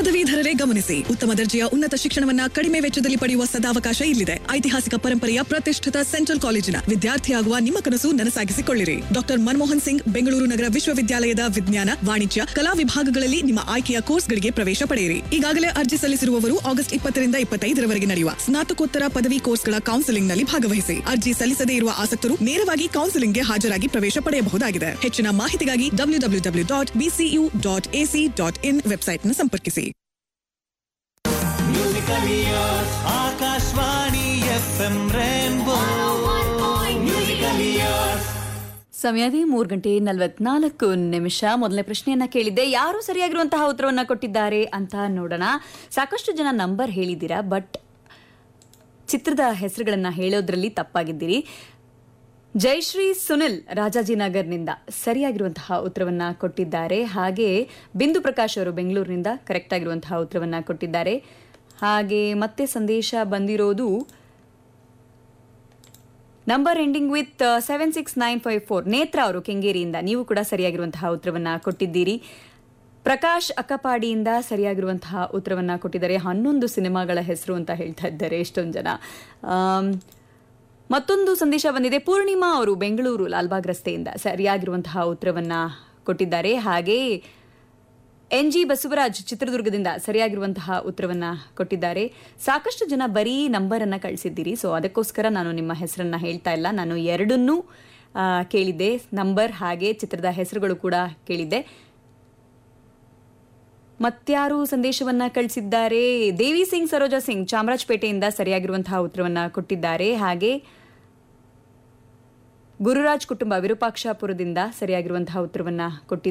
ಪದವೀಧರರೇ ಗಮನಿಸಿ ಉತ್ತಮ ದರ್ಜೆಯ ಉನ್ನತ ಶಿಕ್ಷಣವನ್ನ ಕಡಿಮೆ ವೆಚ್ಚದಲ್ಲಿ ಪಡೆಯುವ ಸದಾವಕಾಶ ಇಲ್ಲಿದೆ ಐತಿಹಾಸಿಕ ಪರಂಪರೆಯ ಪ್ರತಿಷ್ಠಿತ ಸೆಂಟ್ರಲ್ ಕಾಲೇಜಿನ ವಿದ್ಯಾರ್ಥಿಯಾಗುವ ನಿಮ್ಮ ಕನಸು ನನಸಾಗಿಸಿಕೊಳ್ಳಿರಿ ಡಾಕ್ಟರ್ ಮನಮೋಹನ್ ಸಿಂಗ್ ಬೆಂಗಳೂರು ನಗರ ವಿಶ್ವವಿದ್ಯಾಲಯದ ವಿಜ್ಞಾನ ವಾಣಿಜ್ಯ ಕಲಾ ವಿಭಾಗಗಳಲ್ಲಿ ನಿಮ್ಮ ಆಯ್ಕೆಯ ಕೋರ್ಸ್ಗಳಿಗೆ ಪ್ರವೇಶ ಪಡೆಯಿರಿ ಈಗಾಗಲೇ ಅರ್ಜಿ ಸಲ್ಲಿಸಿರುವವರು ಆಗಸ್ಟ್ ಇಪ್ಪತ್ತರಿಂದ ಇಪ್ಪತ್ತೈದರವರೆಗೆ ನಡೆಯುವ ಸ್ನಾತಕೋತ್ತರ ಪದವಿ ಕೋರ್ಸ್ಗಳ ಕೌನ್ಸೆಲಿಂಗ್ನಲ್ಲಿ ಭಾಗವಹಿಸಿ ಅರ್ಜಿ ಸಲ್ಲಿಸದೇ ಇರುವ ಆಸಕ್ತರು ನೇರವಾಗಿ ಕೌನ್ಸೆಲಿಂಗ್ಗೆ ಹಾಜರಾಗಿ ಪ್ರವೇಶ ಪಡೆಯಬಹುದಾಗಿದೆ ಹೆಚ್ಚಿನ ಮಾಹಿತಿಗಾಗಿ W W W dot BCU dot AC dot in ವೆಬ್ಸೈಟ್ನ ಸಂಪರ್ಕಿಸಿ ಆಕಾಶವಾಣಿ F M rainbow musical years ಸಮಯವೇ ಮೂರು ಗಂಟೆ ನಲವತ್ನಾಲ್ಕು ನಿಮಿಷ ಮೊದಲನೇ ಪ್ರಶ್ನೆಯನ್ನ ಕೇಳಿದ್ದೆ ಯಾರು ಸರಿಯಾಗಿರುವಂತಹ ಉತ್ತರವನ್ನ ಕೊಟ್ಟಿದ್ದಾರೆ ಅಂತ ನೋಡೋಣ ಸಾಕಷ್ಟು ಜನ ನಂಬರ್ ಹೇಳಿದ್ದೀರಾ ಬಟ್ ಚಿತ್ರದ ಹೆಸರುಗಳನ್ನ ಹೇಳೋದ್ರಲ್ಲಿ ತಪ್ಪಾಗಿದ್ದೀರಿ ಜಯಶ್ರೀ ಸುನಿಲ್ ರಾಜಾಜಿನಗರ್ನಿಂದ ಸರಿಯಾಗಿರುವಂತಹ ಉತ್ತರವನ್ನ ಕೊಟ್ಟಿದ್ದಾರೆ ಹಾಗೆ ಬಿಂದು ಪ್ರಕಾಶ್ ಅವರು ಬೆಂಗಳೂರಿನಿಂದ ಕರೆಕ್ಟ್ ಆಗಿರುವಂತಹ ಉತ್ತರವನ್ನ ಕೊಟ್ಟಿದ್ದಾರೆ ಹಾಗೆ ಮತ್ತೆ ಸಂದೇಶ ಬಂದಿರೋದು number ending with seven six nine five four Netra ಅವರು ಕೆಂಗೇರಿಯಿಂದ ನೀವು ಕೂಡ ಸರಿಯಾಗಿರುವಂತಹ ಉತ್ತರವನ್ನ ಕೊಟ್ಟಿದ್ದೀರಿ ಪ್ರಕಾಶ್ ಅಕ್ಕಪಾಡಿಯಿಂದ ಸರಿಯಾಗಿರುವಂತಹ ಉತ್ತರವನ್ನ ಕೊಟ್ಟಿದ್ದಾರೆ ಹನ್ನೊಂದು ಸಿನಿಮಾಗಳ ಹೆಸರು ಅಂತ ಹೇಳ್ತಾ ಇದ್ದಾರೆ ಎಷ್ಟೊಂದು ಜನ ಆಮ್, ಮತ್ತೊಂದು ಸಂದೇಶ ಬಂದಿದೆ ಪೂರ್ಣಿಮಾ ಅವರು ಬೆಂಗಳೂರು ಲಾಲ್ಬಾಗ್ ರಸ್ತೆಯಿಂದ ಸರಿಯಾಗಿರುವಂತಹ ಉತ್ತರವನ್ನ ಕೊಟ್ಟಿದ್ದಾರೆ ಹಾಗೆ ಎನ್ ಜಿ ಬಸವರಾಜ್ ಚಿತ್ರದುರ್ಗದಿಂದ ಸರಿಯಾಗಿರುವಂತಹ ಉತ್ತರವನ್ನ ಕೊಟ್ಟಿದ್ದಾರೆ ಸಾಕಷ್ಟು ಜನ ಬರೀ ನಂಬರ್ ಅನ್ನ ಕಳಿಸಿದ್ದೀರಿ ಸೊ ಅದಕ್ಕೋಸ್ಕರ ನಾನು ನಿಮ್ಮ ಹೆಸರನ್ನ ಹೇಳ್ತಾ ಇಲ್ಲ ನಾನು ಎರಡನ್ನೂ ಆ, ಕೇಳಿದ್ದೆ ನಂಬರ್ ಹಾಗೆ ಚಿತ್ರದ ಹೆಸರುಗಳು ಕೂಡ ಕೇಳಿದ್ದೆ ಮತ್ಯಾರು ಸಂದೇಶವನ್ನ ಕಳಿಸಿದ್ದಾರೆ ದೇವಿ ಸಿಂಗ್ ಸರೋಜಾ ಸಿಂಗ್ ಚಾಮರಾಜಪೇಟೆಯಿಂದ ಸರಿಯಾಗಿರುವಂತಹ ಉತ್ತರವನ್ನ ಕೊಟ್ಟಿದ್ದಾರೆ ಹಾಗೆ ಗುರುರಾಜ್ ಕುಟುಂಬ ವಿರೂಪಾಕ್ಷಪುರದಿಂದ ಸರಿಯಾಗಿರುವಂತಹ ಉತ್ತರವನ್ನ ಕೊಟ್ಟಿದ್ದಾರೆ